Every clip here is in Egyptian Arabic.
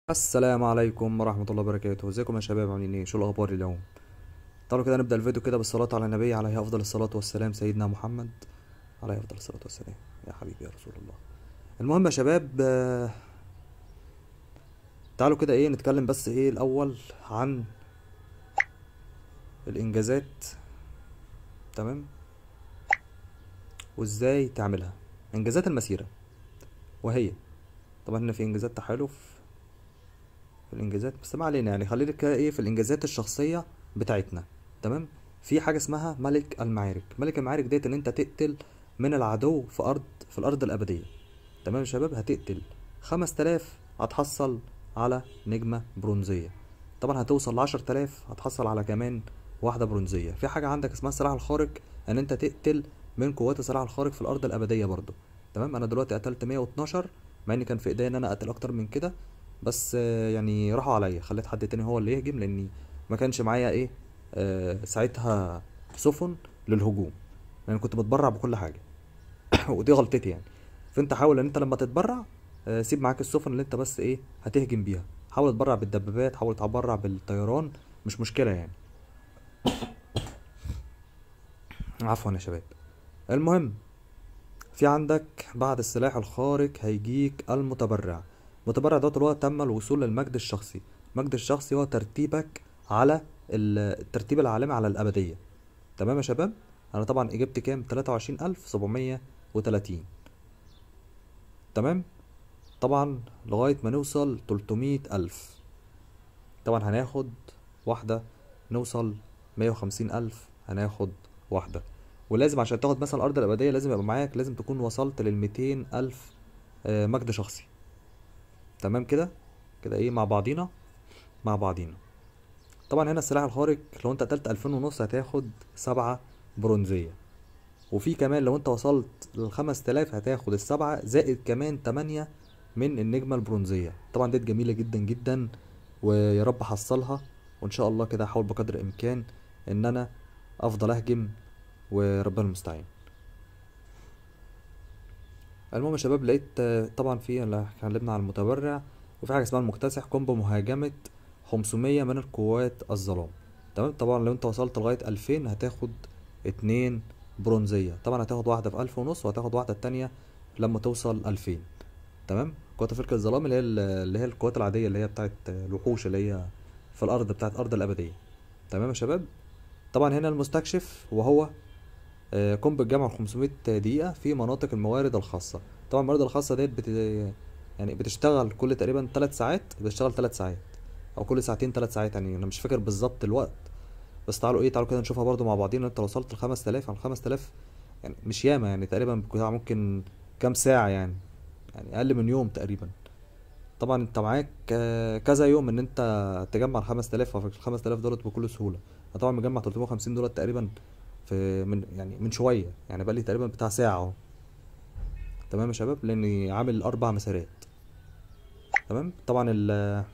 السلام عليكم ورحمة الله وبركاته ازيكم يا شباب عاملين ايه شو الاخبار اليوم تعالوا كده نبدأ الفيديو كده بالصلاة على النبي عليه افضل الصلاة والسلام سيدنا محمد عليه افضل الصلاة والسلام يا حبيبي يا رسول الله المهم يا شباب آه، تعالوا كده ايه نتكلم بس ايه الاول عن الانجازات تمام وازاي تعملها انجازات المسيرة وهي طبعا هنا في انجازات تحالف في الانجازات بس ما علينا يعني خلينا كده ايه في الانجازات الشخصيه بتاعتنا تمام في حاجه اسمها ملك المعارك ملك المعارك ديت ان انت تقتل من العدو في ارض في الارض الابديه تمام يا شباب هتقتل 5000 هتحصل على نجمه برونزيه طبعا هتوصل ل 10000 هتحصل على كمان واحده برونزيه في حاجه عندك اسمها السلاح الخارق ان انت تقتل من قوات السلاح الخارق في الارض الابديه برضو تمام انا دلوقتي قتلت 112 مع ان كان في ايديا ان انا اقتل اكتر من كده بس آه، يعني راحوا عليا خليت حد تاني هو اللي يهجم لاني ما كانش معايا ايه آه ساعتها سفن للهجوم لان كنت بتبرع بكل حاجه ودي غلطتي يعني فانت حاول ان انت لما تتبرع آه سيب معاك السفن اللي انت بس ايه هتهجم بيها حاول تتبرع بالدبابات حاول تتبرع بالطيران مش مشكله يعني عفوا يا شباب المهم في عندك بعد السلاح الخارق هيجيك المتبرع المتبرع دوت اللي هو تم الوصول للمجد الشخصي المجد الشخصي هو ترتيبك على ال- الترتيب العالمي على الأبدية تمام يا شباب أنا طبعا إجابتي كام تلاتة وعشرين ألف سبعمية وتلاتين تمام طبعا لغاية ما نوصل تلتمية ألف طبعا هناخد واحدة نوصل مية وخمسين ألف هناخد واحدة ولازم عشان تاخد مثلا الأرض الأبدية لازم يبقى معاك لازم تكون وصلت للميتين ألف آه، مجد شخصي تمام كده كده ايه مع بعضينا مع بعضينا طبعا هنا السلاح الخارق لو انت قتلت ألفين ونص هتاخد سبعة برونزية وفي كمان لو انت وصلت للخمس تلاف هتاخد السبعة زائد كمان تمانية من النجمة البرونزية طبعا ديت جميلة جدا جدا ويا رب احصلها وان شاء الله كده احاول بقدر الامكان ان انا افضل اهجم وربنا المستعان المهم يا شباب لقيت آه، طبعا في اللي اتكلمنا عن المتبرع وفي حاجه اسمها المكتسح قم بمهاجمه 500 من القوات الظلام تمام طبعا لو انت وصلت لغايه 2000 هتاخد اتنين برونزيه طبعا هتاخد واحده في 1000 ونص وهتاخد واحده التانية لما توصل 2000 تمام قوات فرقة الظلام اللي هي ال- اللي هي القوات العاديه اللي هي بتاعت آه، الوحوش اللي هي في الارض بتاعت ارض الابديه تمام يا شباب طبعا هنا المستكشف وهو آه، قم بالجمع 500 دقيقة في مناطق الموارد الخاصة طبعا الموارد الخاصة ديت بت... يعني بتشتغل كل تقريبا 3 ساعات بتشتغل 3 ساعات او كل ساعتين 3 ساعات يعني انا مش فاكر بالظبط الوقت بس تعالوا ايه تعالوا كده نشوفها برضو مع بعضينا انت لو وصلت ل 5000 عن 5000 يعني مش ياما يعني تقريبا بتاع ممكن كام ساعة يعني يعني اقل من يوم تقريبا طبعا انت معاك آه، كذا يوم ان انت تجمع ال 5000 او ال 5000 دولت بكل سهولة انا طبعا مجمع 350 دولار تقريبا في من يعني من شويه يعني بقى لي تقريبا بتاع ساعه اهو تمام يا شباب لاني عامل اربع مسارات تمام طبعا ال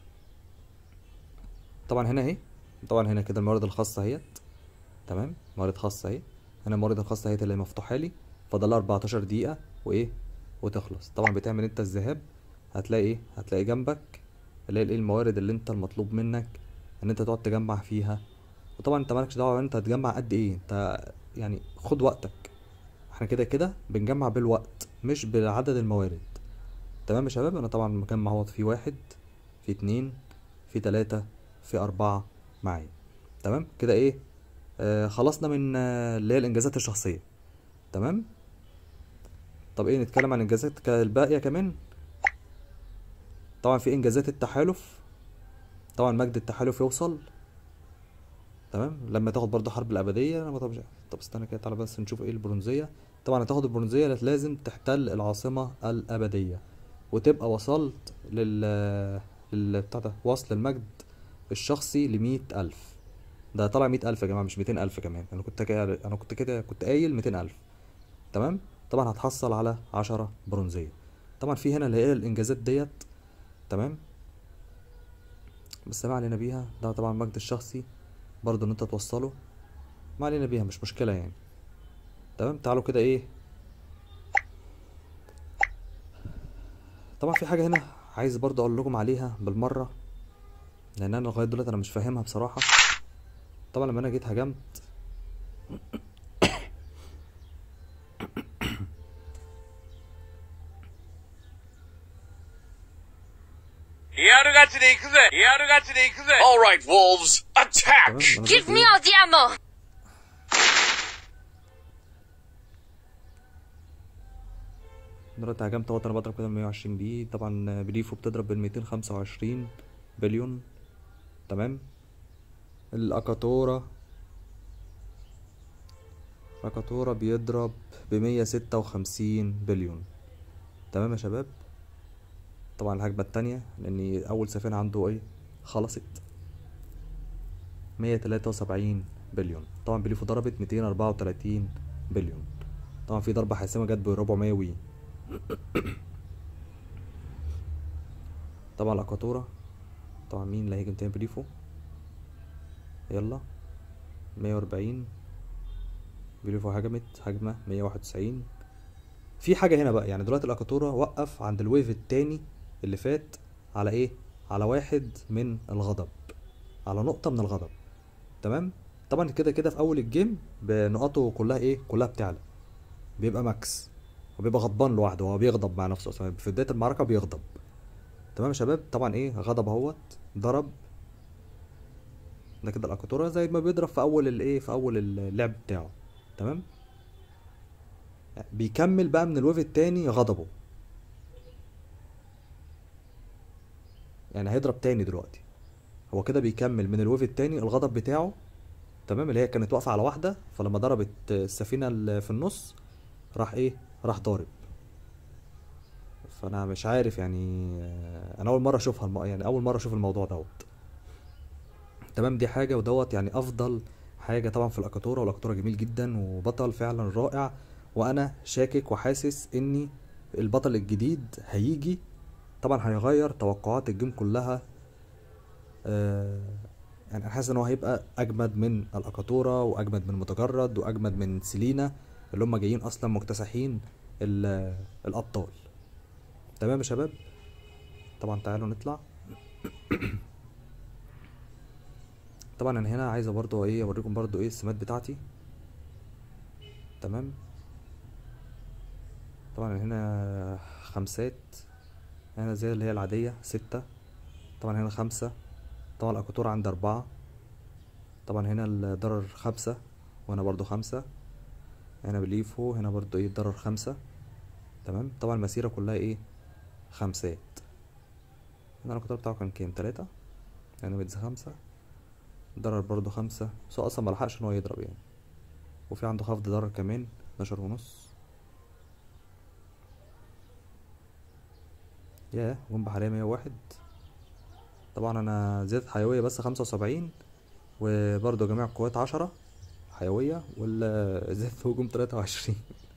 طبعا هنا اهي طبعا هنا كده الموارد الخاصه اهيت تمام موارد خاصه اهي هنا الموارد الخاصه اهيت اللي مفتوحه لي فاضل لها 14 دقيقه وايه وتخلص طبعا بتعمل انت الذهاب هتلاقي ايه هتلاقي جنبك اللي هي الايه الموارد اللي انت المطلوب منك ان انت تقعد تجمع فيها وطبعا انت مالكش دعوه انت هتجمع قد ايه انت يعني خد وقتك احنا كده كده بنجمع بالوقت مش بعدد الموارد تمام يا شباب انا طبعا مجمع اهوت في واحد في اتنين في تلاتة في اربعة معايا تمام كده ايه آه خلصنا من آه، اللي هي الانجازات الشخصية تمام طب ايه نتكلم عن الانجازات ك- الباقية كمان طبعا في انجازات التحالف طبعا مجد التحالف يوصل تمام لما تاخد برضه حرب الابديه لما طب طب استنى كده تعالى بس نشوف ايه البرونزيه طبعا هتاخد البرونزيه لازم تحتل العاصمه الابديه وتبقى وصلت لل لل بتاع ده وصل المجد الشخصي لمية ألف ده طلع مية ألف يا جماعة مش ميتين ألف كمان أنا كنت كده أنا كنت كده كنت قايل ميتين ألف تمام طبعا هتحصل على عشرة برونزية طبعا في هنا اللي هي الإنجازات ديت تمام بس ما علينا بيها ده طبعا المجد الشخصي برضه ان انت توصله ما علينا بيها مش مشكلة يعني تمام تعالوا كده ايه طبعا في حاجة هنا عايز برضه اقول لكم عليها بالمره لان انا لغايه دلوقتي انا مش فاهمها بصراحه طبعا لما انا جيت هجمت All right, wolves, attack! تمام انا Give دلوقتي me إيه؟ all the ammo! دلوقتي هجمت اهوت انا بضرب كده 120 بي طبعا بليفو بتضرب بال 225 بليون تمام الاكاتورا الاكاتورا بيضرب ب 156 بليون تمام يا شباب طبعا الهجمة التانية لان اول سفينة عنده ايه خلصت 173 بليون طبعا بليفو ضربت 234 بليون طبعا في ضربة حاسمة جت ب 400 وي طبعا الاكواتورا طبعا مين اللي هيجي تاني بريفو يلا مية وأربعين بريفو هجمت هجمة مية واحد وتسعين في حاجة هنا بقى يعني دلوقتي الاكواتورا وقف عند الويف التاني اللي فات على ايه على واحد من الغضب على نقطة من الغضب تمام طبعا كده كده في اول الجيم بنقاطه كلها ايه كلها بتعلى بيبقى ماكس وبيبقى غضبان لوحده هو بيغضب مع نفسه اصلا في بدايه المعركه بيغضب تمام يا شباب طبعا ايه غضب اهوت ضرب ده كده الاكاتورا زي ما بيضرب في اول الايه في اول اللعب بتاعه تمام بيكمل بقى من الويف التاني غضبه يعني هيضرب تاني دلوقتي هو كده بيكمل من الويف التاني الغضب بتاعه تمام اللي هي كانت واقفه على واحده فلما ضربت السفينه اللي في النص راح ايه راح ضارب فانا مش عارف يعني آه، انا اول مره اشوفها الم... يعني اول مره اشوف الموضوع دوت تمام دي حاجه ودوت يعني افضل حاجه طبعا في الاكاتورا والاكاتورا جميل جدا وبطل فعلا رائع وانا شاكك وحاسس اني البطل الجديد هيجي طبعا هيغير توقعات الجيم كلها آه، يعني انا حاسس ان هو هيبقى اجمد من الاكاتورا واجمد من متجرد واجمد من سيلينا اللي هم جايين اصلا مكتسحين ال- الابطال تمام يا شباب طبعا تعالوا نطلع طبعا انا هنا عايز برضو ايه اوريكم برضو ايه السمات بتاعتي تمام طبعا هنا خمسات هنا زي اللي هي العادية ستة طبعا هنا خمسة طبعا الأكواتورا عندي أربعة طبعا هنا الضرر خمسة وهنا برضو خمسة هنا بليفو هنا برضو ايه الضرر خمسة تمام طبعا المسيرة كلها ايه خمسات هنا الأكواتورا بتاعه كان كام تلاتة هنا بيتز خمسة ضرر برضو خمسة بس هو أصلا ملحقش إن هو يضرب يعني وفي عنده خفض ضرر كمان اتناشر ونص ياه جنب حرامية مية واحد طبعا انا زيادة حيوية بس خمسة وسبعين وبرضه جميع القوات عشرة حيوية ولا زيادة هجوم تلاتة وعشرين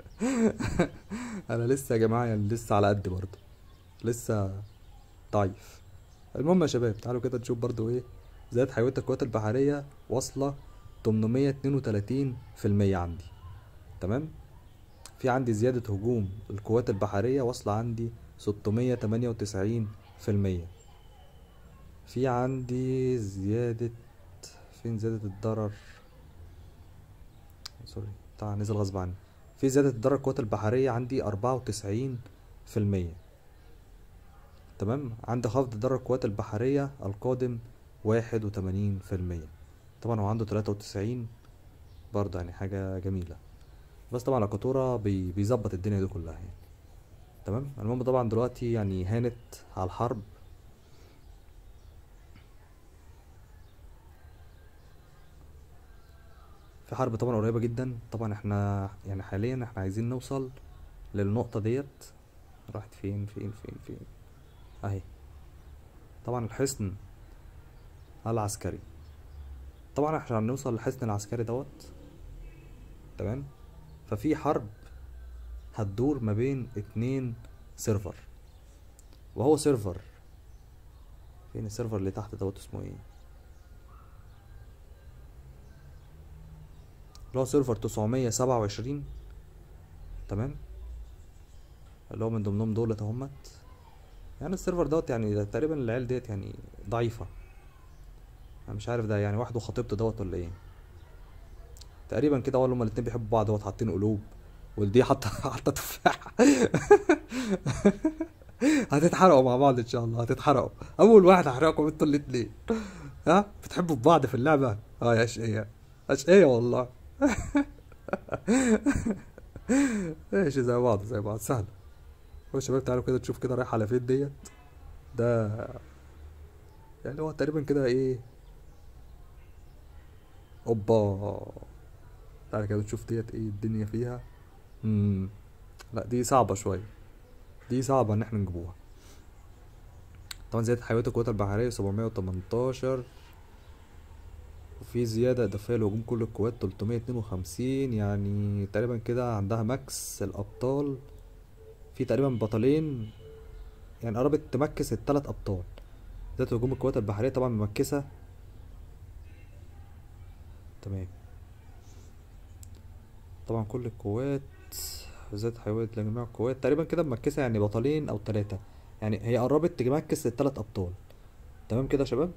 انا لسه يا جماعة يعني لسه على قد برضه لسه ضعيف المهم يا شباب تعالوا كده نشوف برضه ايه زيادة حيوية القوات البحرية واصلة تمنمية اتنين وتلاتين في المية عندي تمام في عندي زيادة هجوم القوات البحرية واصلة عندي ستمية تمانية وتسعين في المية في عندي زيادة فين زيادة الضرر سوري بتاع نزل غصب عني في زيادة الضرر القوات البحرية عندي أربعة وتسعين في المية تمام عندي خفض ضرر القوات البحرية القادم واحد وتمانين في المية طبعا هو عنده تلاتة وتسعين برضه يعني حاجة جميلة بس طبعا الأكاتورا بي بيظبط الدنيا دي كلها يعني تمام المهم طبعا دلوقتي يعني هانت على الحرب في حرب طبعا قريبة جدا طبعا احنا يعني حاليا احنا عايزين نوصل للنقطة ديت راحت فين فين فين فين اهي طبعا الحصن العسكري طبعا احنا عشان نوصل للحصن العسكري دوت تمام ففي حرب هتدور ما بين اتنين سيرفر وهو سيرفر فين السيرفر اللي تحت دوت اسمه ايه اللي هو سيرفر تسعمية سبعة وعشرين تمام اللي هو من ضمنهم دولت اهمت يعني السيرفر دوت يعني ده تقريبا العيال ديت يعني ضعيفة انا مش عارف ده يعني واحد وخطيبته دوت ولا ايه تقريبا كده ولا هما الاتنين بيحبوا بعض دوت حاطين قلوب والدي حاطه حاطه تفاحة هتتحرقوا مع بعض ان شاء الله هتتحرقوا اول واحد هحرقكم انتوا الاتنين ها بتحبوا بعض في اللعبة اه يا اشقية اشقية والله ماشي زي بعض زي بعض سهل هو شباب تعالوا كده تشوف كده رايح على فين ديت ده يعني هو تقريبا كده ايه اوبا تعالى كده نشوف ديت ايه الدنيا فيها امم لا دي صعبة شوية دي صعبة ان احنا نجيبوها طبعا زيادة حيويات القوات البحرية سبعمية وتمنتاشر وفي زيادة إضافية لهجوم كل القوات تلتمية اتنين وخمسين يعني تقريبا كده عندها ماكس الأبطال في تقريبا بطلين يعني قربت تمكس التلات أبطال زيادة هجوم القوات البحرية طبعا ممكسة تمام طبعا كل القوات زيادة حيويات لجميع القوات تقريبا كده ممكسة يعني بطلين أو تلاتة يعني هي قربت تمكس التلات أبطال تمام كده يا شباب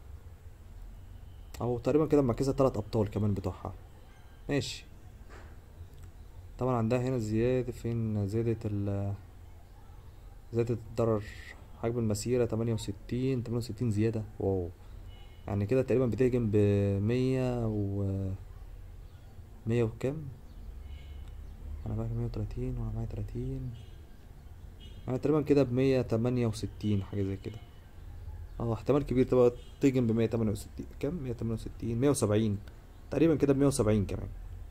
أو تقريبا كده ممكسة تلات أبطال كمان بتوعها ماشي طبعا عندها هنا زيادة فين زيادة ال زيادة الضرر حجم المسيرة تمانية وستين تمانية وستين زيادة واو يعني كده تقريبا بتهجم بمية و مية وكام انا معايا مية وتلاتين وانا معايا تلاتين انا تقريبا كده بمية تمانية وستين حاجة زي كده اه احتمال كبير تبقى تهجم بمية تمانية وستين كام مية تمانية وستين مية وسبعين تقريبا كده بمية وسبعين كمان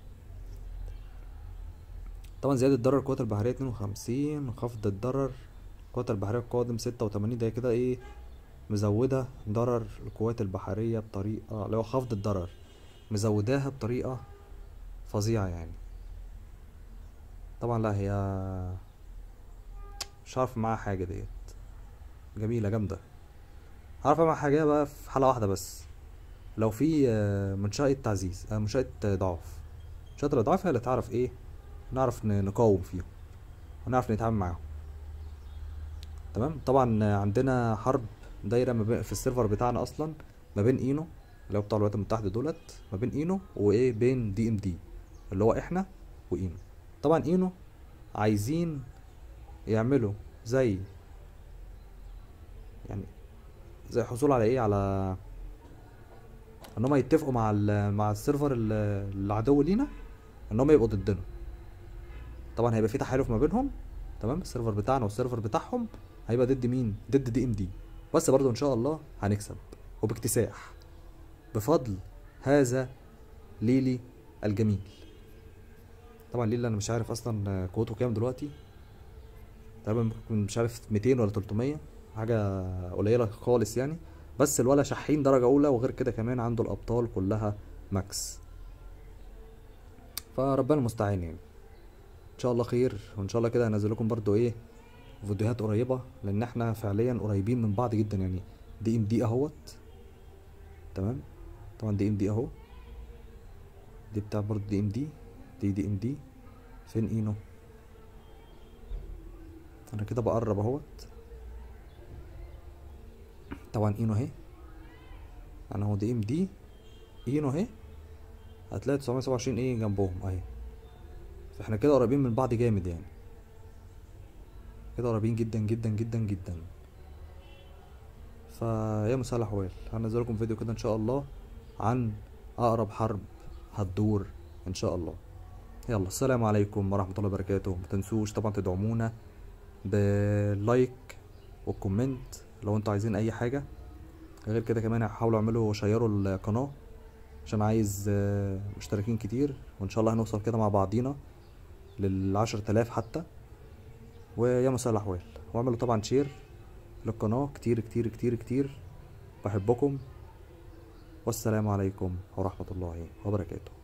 طبعا زيادة ضرر القوات البحرية اتنين وخمسين خفض الضرر القوات البحرية القادم ستة وتمانين ده كده ايه مزودة ضرر القوات البحرية بطريقة اللي هو خفض الضرر مزوداها بطريقة فظيعة يعني طبعا لا هي مش عارف معاها حاجة ديت جميلة جامدة عارف معاها حاجة بقى في حالة واحدة بس لو في آه، منشأة تعزيز آه، منشأة آه، ضعف منشأة الإضعاف هي اللي تعرف ايه نعرف ن- نقاوم فيهم ونعرف نتعامل معاهم تمام طبعا آه، عندنا حرب دايرة ما بين في السيرفر بتاعنا أصلا ما بين اينو اللي هو بتاع الولايات المتحدة دولت ما بين اينو وايه بين دي ام دي اللي هو احنا واينو طبعا اينو عايزين يعملوا زي يعني زي حصول على ايه على ان هم يتفقوا مع ال مع السيرفر ال- العدو لينا ان هم يبقوا ضدنا طبعا هيبقى في تحالف ما بينهم تمام السيرفر بتاعنا والسيرفر بتاعهم هيبقى ضد مين ضد دي ام دي بس برضو ان شاء الله هنكسب وباكتساح بفضل هذا ليلي الجميل طبعا ليلي انا مش عارف اصلا قوته كام دلوقتي تقريبا ممكن مش عارف 200 ولا 300 حاجه قليله خالص يعني بس الولا شحين درجه اولى وغير كده كمان عنده الابطال كلها ماكس فربنا المستعان يعني ان شاء الله خير وان شاء الله كده هنزل لكم برضو ايه فيديوهات قريبه لان احنا فعليا قريبين من بعض جدا يعني دي ام دي اهوت تمام طبعا دي ام دي اهو دي بتاع برضو دي ام دي دي دي ام دي فين اينو انا كده بقرب اهوت طبعا اينو اهي انا هو دي ام دي اينو اهي هتلاقي 927 ايه جنبهم اهي فاحنا كده قريبين من بعض جامد يعني كده قريبين جدا جدا جدا جدا فيا مساء الاحوال هنزل لكم فيديو كده ان شاء الله عن اقرب حرب هتدور ان شاء الله يلا السلام عليكم ورحمة الله وبركاته متنسوش طبعا تدعمونا باللايك والكومنت لو انتوا عايزين اي حاجة غير كده كمان حاولوا اعملوا شيروا القناة عشان عايز آه، مشتركين كتير وان شاء الله هنوصل كده مع بعضينا للعشر تلاف حتى ويا مساء الاحوال واعملوا طبعا شير للقناة كتير كتير كتير كتير بحبكم والسلام عليكم ورحمة الله وبركاته